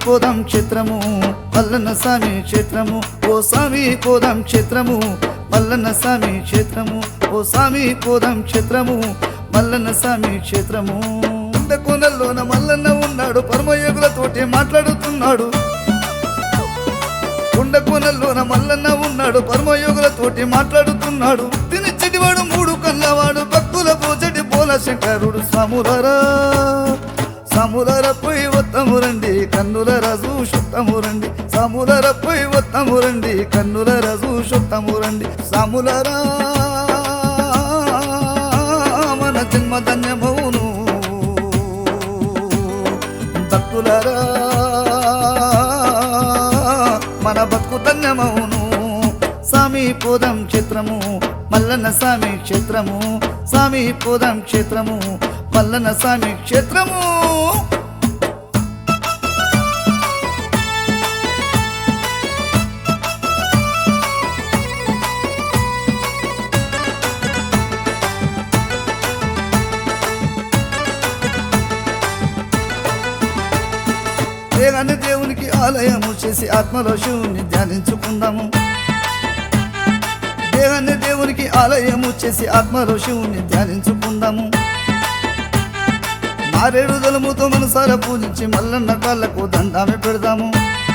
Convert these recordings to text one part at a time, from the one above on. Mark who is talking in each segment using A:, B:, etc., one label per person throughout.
A: పోదాం క్షేత్రము మల్లన్న స్వామి క్షేత్రము ఓ స్వామి పోదాం క్షేత్రము మల్లన్న స్వామి క్షేత్రము ఓ స్వామి పోదాం క్షేత్రము మల్లన్న స్వామి క్షేత్రము కొండ కోనల్లోన మల్లన్న ఉన్నాడు పరమయోగులతోటి మాట్లాడుతున్నాడు కొండ కోనల్లోన మల్లన్న ఉన్నాడు పరమయోగులతోటి మాట్లాడుతున్నాడు తిని చెడివాడు మూడు కన్నవాడు భక్తుల పూజటి పోల శంకరుడు స్వాములరా సాములర పోయి వత్తము రండి కన్నుల రజు శుద్ధము రండి సాములర పోయి వత్తము రండి కన్నుల రజు శుద్ధము రండి సాములరా మన జన్మ ధన్యమౌను భక్తులరా మన బతుకు ధన్యమౌను స్వామి పోదాం క్షేత్రము మల్లన్న స్వామి క్షేత్రము స్వామి పోదాం క్షేత్రము మల్లన్న స్వామి క్షేత్రము వేగాన్ని దేవునికి ఆలయము చేసి ఆత్మలో శివుని ధ్యానించుకుందాము దేహాన్ని దేవునికి ఆలయము చేసి ఆత్మలో శివుని ధ్యానించుకుందాము మారేడు దళముతో మనసార పూజించి మల్లన్న కాళ్ళకు దండామె పెడదాము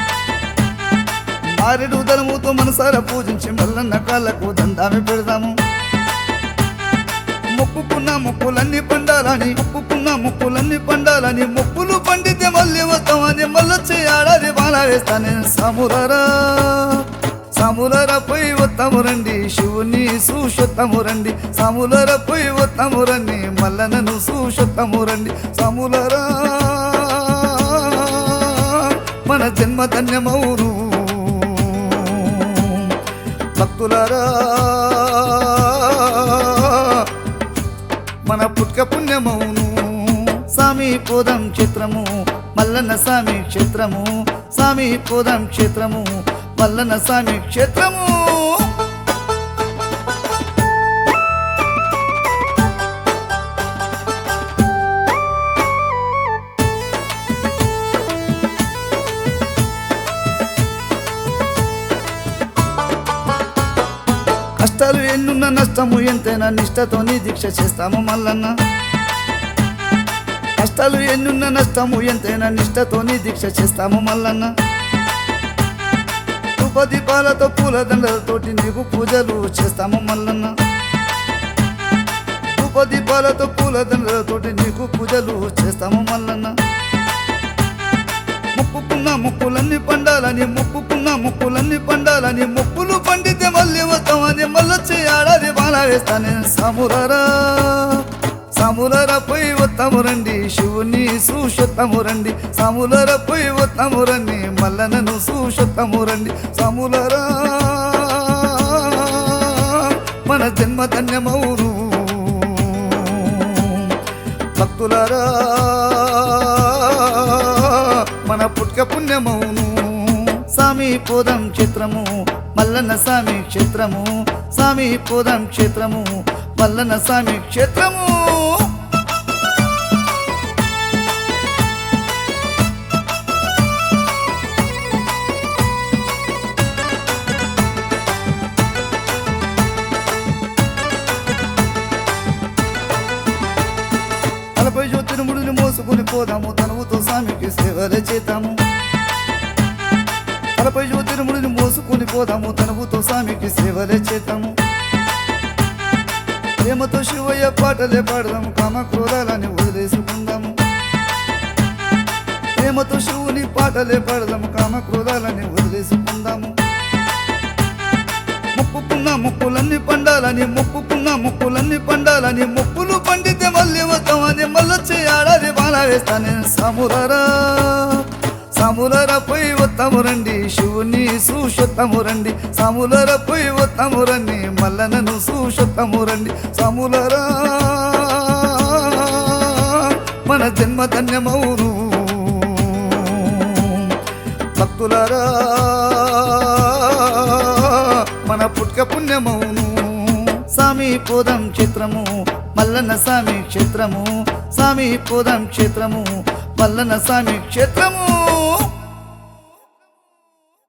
A: మారేడు దళముతో మనసార పూజించి మల్లన్న కాళ్ళకు దండామె పెడదాము మొక్కుకున్న మొక్కులన్నీ పండాలని మొక్కుకున్న మొక్కులన్నీ పండాలని మొక్కులు పండితే మళ్ళీ వస్తామని మళ్ళొచ్చి ఆడాది బాల వేస్తానే సమురరా సములర పోయి వస్తాము రండి శివుని సూషొత్తము రండి సములర పోయి వస్తాము రండి మల్లనను సూషొత్తము రండి సములరా మన జన్మ ధన్యమౌను భక్తులరా మన పుట్క పుణ్యమౌను స్వామి పోదాం క్షేత్రము మల్లన్న స్వామి క్షేత్రము స్వామి పోదాం క్షేత్రము మల్లన్న స్వామి క్షేత్రము కష్టాలు ఎన్నున్న నష్టము ఎంతైనా నిష్టతోని దీక్ష చేస్తాము మల్లన్న కష్టాలు ఎన్నున్న నష్టము ఎంతైనా నిష్టతోని దీక్ష చేస్తాము మల్లన్న దీపాలతో పూల దండలతోటి నీకు పూజలు చేస్తాము మల్లన్న దీపాలతో పూల దండలతోటి నీకు పూజలు చేస్తాము మల్లన్న మొక్కుకున్న మొక్కులన్నీ పండాలని మొక్కుకున్న మొక్కులన్నీ పండాలని మొక్కులు పండితే మళ్ళీ వస్తామని మళ్ళొచ్చి ఆడాది బాల వేస్తానే సమురరా సములర పోయి వస్తాము రండి శివుని సూషొత్తము రండి సములర పోయి వస్తాము రండి మల్లనను సూషొత్తము రండి సములరా మన జన్మ ధన్యమౌను భక్తులరా మన పుట్క పుణ్యమౌను స్వామి పోదాం క్షేత్రము మల్లన్న స్వామి క్షేత్రము స్వామి పోదాం క్షేత్రము మల్లన్న స్వామి క్షేత్రము తలపై జ్యోతిర్ముడిని మోసుకుని పోదాము తనువుతో స్వామికి సేవలు చేద్దాము తలపై జ్యోతిర్ముడిని మోసుకుని పోదాము తనువుతో స్వామికి సేవలే చేద్దాము ప్రేమతో శివయ్య పాటలే పాడదాము కామ క్రోధాలని వదిలేసుకుందాము ప్రేమతో శివుని పాటలే పాడదాము కామ క్రోధాలని వదిలేసుకుందాము మొక్కుకున్న మొక్కులన్నీ పండాలని మొక్కుకున్న మొక్కులన్నీ పండాలని మొక్కులు పండితే మళ్ళీ వస్తామని మళ్ళొచ్చి ఆడాది బాల వేస్తానే సమురరా సములర పోయి వస్తాము రండి శివుని సూషొత్తము రండి సములర పోయి వస్తాము రండి మల్లనను సూషొత్తము రండి సములరా మన జన్మ ధన్యమౌను భక్తులరా మన పుట్క పుణ్యమౌను స్వామి పోదాం క్షేత్రము మల్లన్న స్వామి క్షేత్రము స్వామి పోదాం క్షేత్రము మల్లన్న స్వామి క్షేత్రము